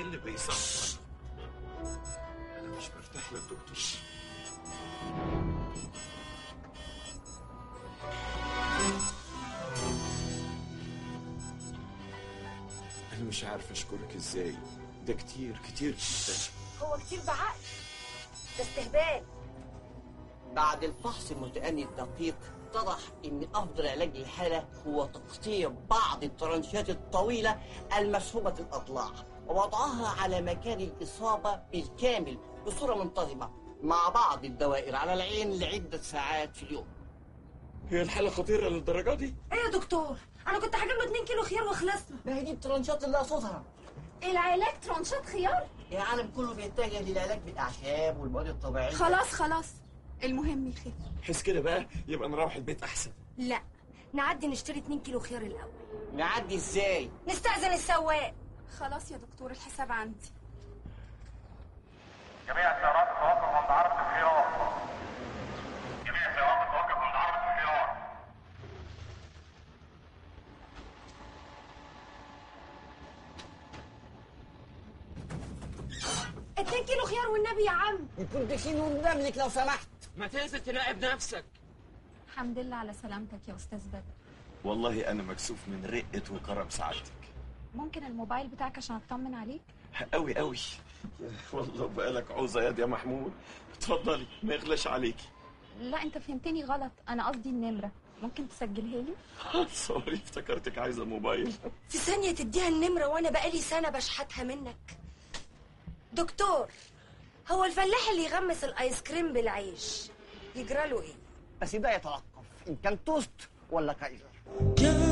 اللي بيصفر انا مش مرتاح للدكتور انا مش عارف اشكرك ازاي ده كتير كتير جدا هو كتير بعقل ده استهبال بعد الفحص المتأني الدقيق اتضح ان افضل علاج للحالة هو تقطيع بعض الترنشات الطويلة المسحوبة الاضلاع ووضعها على مكان الاصابة بالكامل بصورة منتظمة مع بعض الدوائر على العين لعدة ساعات في اليوم هي الحالة خطيرة للدرجة دي؟ ايه يا دكتور انا كنت هجيب له 2 كيلو خيار وخلصنا ما هي دي الترنشات اللي اقصدها العلاج ترانشات خيار العالم كله بيتجه للعلاج بالاعشاب والمواد الطبيعية خلاص خلاص المهم يخف حس كده بقى يبقى نروح البيت احسن لا نعدي نشتري 2 كيلو خيار الاول نعدي ازاي؟ نستأذن السواق خلاص يا دكتور الحساب عندي جميع السيارات تتوقف عند عرض الخيار جميع السيارات تتوقف عند عرض الخيار 2 كيلو خيار والنبي يا عم يكون دخين ونملك لو سمحت ما تنزل تراقب نفسك الحمد لله على سلامتك يا استاذ بدر والله انا مكسوف من رقة وكرم سعادتك ممكن الموبايل بتاعك عشان اطمن عليك قوي قوي والله بقالك عوزة ياد يا محمود اتفضلي ما يغلاش عليكي لا انت فهمتني غلط انا قصدي النمره ممكن تسجلها لي سوري افتكرتك عايزة موبايل في ثانية تديها النمرة وانا بقالي سنة بشحتها منك دكتور هو الفلاح اللي يغمس الايس كريم بالعيش يجرى له ايه بس ده يتوقف ان كان توست ولا كايزر كان